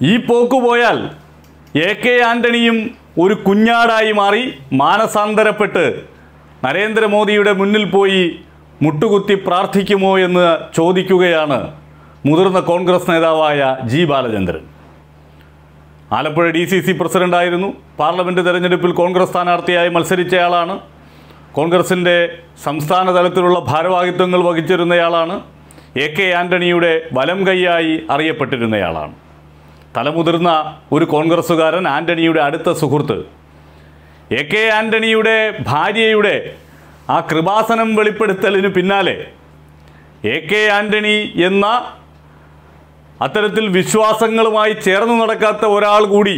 ഈ പോക്ക് പോയാൽ എ കെ ആന്റണിയും ഒരു കുഞ്ഞാടായി മാറി മാനസാന്തരപ്പെട്ട് നരേന്ദ്രമോദിയുടെ മുന്നിൽ പോയി മുട്ടുകുത്തി പ്രാർത്ഥിക്കുമോ എന്ന് ചോദിക്കുകയാണ് മുതിർന്ന കോൺഗ്രസ് നേതാവായ G Balachandran Alappuzha D C C പ്രസിഡൻ്റായിരുന്നു പാർലമെൻറ്റ് തെരഞ്ഞെടുപ്പിൽ കോൺഗ്രസ് സ്ഥാനാർത്ഥിയായി മത്സരിച്ചയാളാണ് കോൺഗ്രസിൻ്റെ സംസ്ഥാന തലത്തിലുള്ള ഭാരവാഹിത്വങ്ങൾ വഹിച്ചിരുന്നയാളാണ് എ കെ ആൻ്റണിയുടെ വലം കൈയായി അറിയപ്പെട്ടിരുന്നയാളാണ് തലമുതിർന്ന ഒരു കോൺഗ്രസ്സുകാരൻ ആൻ്റണിയുടെ അടുത്ത സുഹൃത്ത് എ കെ ആൻ്റണിയുടെ ഭാര്യയുടെ ആ കൃപാസനം വെളിപ്പെടുത്തലിന് പിന്നാലെ എ കെ ആൻ്റണി എന്ന അത്തരത്തിൽ വിശ്വാസങ്ങളുമായി ചേർന്ന് നടക്കാത്ത ഒരാൾ കൂടി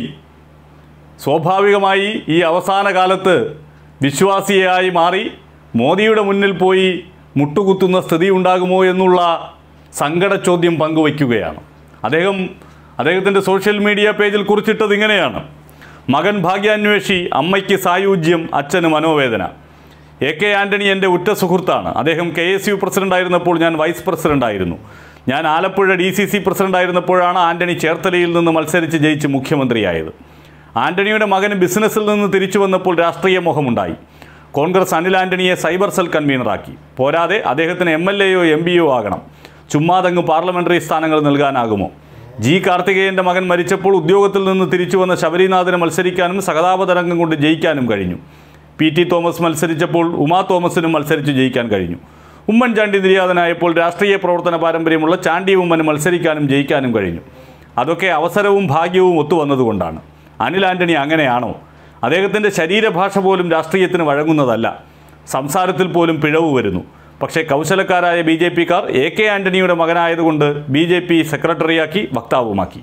സ്വാഭാവികമായി ഈ അവസാന കാലത്ത് വിശ്വാസിയായി മാറി മോദിയുടെ മുന്നിൽ പോയി മുട്ടുകുത്തുന്ന സ്ഥിതി ഉണ്ടാകുമോ എന്നുള്ള സങ്കട ചോദ്യം പങ്കുവയ്ക്കുകയാണ് അദ്ദേഹം അദ്ദേഹത്തിൻ്റെ സോഷ്യൽ മീഡിയ പേജിൽ കുറിച്ചിട്ടത് ഇങ്ങനെയാണ് മകൻ ഭാഗ്യാന്വേഷി അമ്മയ്ക്ക് സായുജ്യം അച്ഛന് മനോവേദന എ കെ ആൻ്റണി എൻ്റെ ഉറ്റ സുഹൃത്താണ് അദ്ദേഹം കെ എസ് യു പ്രസിഡൻ്റായിരുന്നപ്പോൾ ഞാൻ വൈസ് പ്രസിഡൻ്റായിരുന്നു ഞാൻ ആലപ്പുഴ ഡി സി സി പ്രസിഡൻ്റായിരുന്നപ്പോഴാണ് ആൻ്റണി ചേർത്തലയിൽ നിന്ന് മത്സരിച്ച് ജയിച്ച് മുഖ്യമന്ത്രിയായത് ആൻ്റണിയുടെ മകന് ബിസിനസ്സിൽ നിന്ന് തിരിച്ചു വന്നപ്പോൾ രാഷ്ട്രീയ മോഹമുണ്ടായി കോൺഗ്രസ് അനിൽ ആൻ്റണിയെ സൈബർ സെൽ കൺവീനറാക്കി പോരാതെ അദ്ദേഹത്തിന് എം എൽ എയോ എം പിയോ ആകണം ചുമ്മാതങ്ങ് പാർലമെൻ്ററി സ്ഥാനങ്ങൾ നൽകാനാകുമോ ജി കാർത്തികേയൻ്റെ മകൻ മരിച്ചപ്പോൾ ഉദ്യോഗത്തിൽ നിന്ന് തിരിച്ചു വന്ന ശബരിനാഥന് മത്സരിക്കാനും സഹതാപതരംഗം കൊണ്ട് ജയിക്കാനും കഴിഞ്ഞു പി ടി തോമസ് മത്സരിച്ചപ്പോൾ ഉമാ തോമസിനും മത്സരിച്ച് ജയിക്കാൻ കഴിഞ്ഞു ഉമ്മൻചാണ്ടി നിര്യാതനായപ്പോൾ രാഷ്ട്രീയ പ്രവർത്തന പാരമ്പര്യമുള്ള ചാണ്ടി ഉമ്മന് മത്സരിക്കാനും ജയിക്കാനും കഴിഞ്ഞു അതൊക്കെ അവസരവും ഭാഗ്യവും ഒത്തുവന്നതുകൊണ്ടാണ് അനിൽ ആൻ്റണി അങ്ങനെയാണോ അദ്ദേഹത്തിൻ്റെ ശരീരഭാഷ പോലും രാഷ്ട്രീയത്തിന് വഴങ്ങുന്നതല്ല സംസാരത്തിൽ പോലും പിഴവ് വരുന്നു പക്ഷേ കൗശലക്കാരായ ബി ജെ പിക്കാർ എ കെ ആൻ്റണിയുടെ മകനായതുകൊണ്ട് ബി ജെ പി സെക്രട്ടറിയാക്കി വക്താവുമാക്കി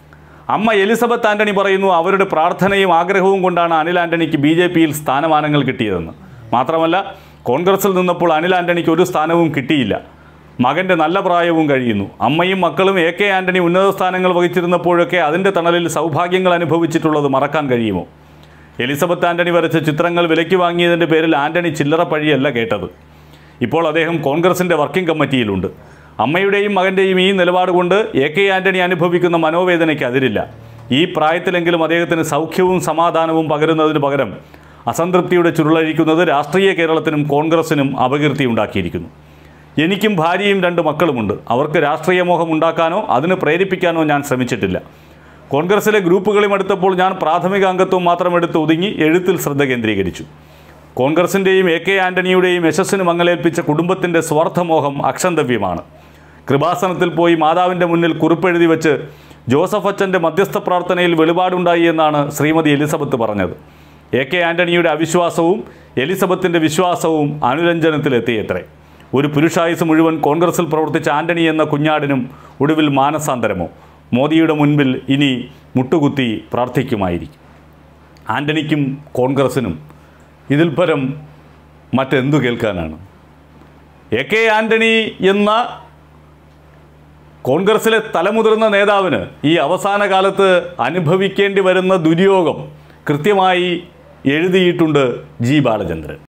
അമ്മ എലിസബത്ത് ആൻ്റണി പറയുന്നു അവരുടെ പ്രാർത്ഥനയും ആഗ്രഹവും കൊണ്ടാണ് അനിൽ ആൻ്റണിക്ക് ബി ജെ പിയിൽ സ്ഥാനമാനങ്ങൾ കിട്ടിയതെന്ന് മാത്രമല്ല കോൺഗ്രസിൽ നിന്നപ്പോൾ അനിൽ ആൻ്റണിക്ക് ഒരു സ്ഥാനവും കിട്ടിയില്ല മകൻ്റെ നല്ല പ്രായവും കഴിയുന്നു അമ്മയും മക്കളും എ കെ ആൻ്റണി ഉന്നത സ്ഥാനങ്ങൾ വഹിച്ചിരുന്നപ്പോഴൊക്കെ അതിൻ്റെ തണലിൽ സൗഭാഗ്യങ്ങൾ അനുഭവിച്ചിട്ടുള്ളത് മറക്കാൻ കഴിയുമോ എലിസബത്ത് ആൻ്റണി വരച്ച ചിത്രങ്ങൾ വിലയ്ക്ക് വാങ്ങിയതിൻ്റെ പേരിൽ ആൻ്റണി ചില്ലറ പഴിയല്ല കേട്ടത് ഇപ്പോൾ അദ്ദേഹം കോൺഗ്രസിൻ്റെ വർക്കിംഗ് കമ്മിറ്റിയിലുണ്ട് അമ്മയുടെയും മകൻ്റെയും ഈ നിലപാട് കൊണ്ട് എ കെ ആൻ്റണി അനുഭവിക്കുന്ന മനോവേദനയ്ക്ക് അതിരില്ല ഈ പ്രായത്തിലെങ്കിലും അദ്ദേഹത്തിന് സൗഖ്യവും സമാധാനവും പകരുന്നതിന് പകരം അസംതൃപ്തിയുടെ ചുരുളഴിക്കുന്നത് രാഷ്ട്രീയ കേരളത്തിനും കോൺഗ്രസിനും അപകീർത്തി ഉണ്ടാക്കിയിരിക്കുന്നു എനിക്കും ഭാര്യയും രണ്ട് മക്കളുമുണ്ട് അവർക്ക് രാഷ്ട്രീയ മോഹം ഉണ്ടാക്കാനോ അതിന് പ്രേരിപ്പിക്കാനോ ഞാൻ ശ്രമിച്ചിട്ടില്ല കോൺഗ്രസിലെ ഗ്രൂപ്പുകളും എടുത്തപ്പോൾ ഞാൻ പ്രാഥമിക അംഗത്വം മാത്രം എടുത്ത് ഒതുങ്ങി എഴുത്തിൽ ശ്രദ്ധ കേന്ദ്രീകരിച്ചു കോൺഗ്രസിൻ്റെയും എ കെ ആൻ്റണിയുടെയും യശസ്സിന് മങ്ങലേൽപ്പിച്ച കുടുംബത്തിൻ്റെ സ്വാർത്ഥമോഹം അക്ഷന്തവ്യമാണ് കൃപാസനത്തിൽ പോയി മാതാവിൻ്റെ മുന്നിൽ കുറിപ്പെഴുതി വെച്ച് ജോസഫ് അച്ഛൻ്റെ മധ്യസ്ഥ പ്രാർത്ഥനയിൽ വെളിപാടുണ്ടായി എന്നാണ് ശ്രീമതി എലിസബത്ത് പറഞ്ഞത് എ കെ ആൻ്റണിയുടെ അവിശ്വാസവും എലിസബത്തിൻ്റെ വിശ്വാസവും അനുരഞ്ജനത്തിലെത്തിയത്രേ ഒരു പുരുഷായുസ് മുഴുവൻ കോൺഗ്രസിൽ പ്രവർത്തിച്ച ആൻ്റണി എന്ന കുഞ്ഞാടിനും ഒടുവിൽ മാനസാന്തരമോ മോദിയുടെ മുൻപിൽ ഇനി മുട്ടുകുത്തി പ്രാർത്ഥിക്കുമായിരിക്കും ആൻ്റണിക്കും കോൺഗ്രസിനും ഇതിൽ പരം മറ്റെന്തു കേൾക്കാനാണ് എ കെ ആൻ്റണി എന്ന കോൺഗ്രസിലെ തലമുതിർന്ന നേതാവിന് ഈ അവസാന കാലത്ത് അനുഭവിക്കേണ്ടി വരുന്ന ദുര്യോഗം കൃത്യമായി എഴുതിയിട്ടുണ്ട് ജി ബാലചന്ദ്രൻ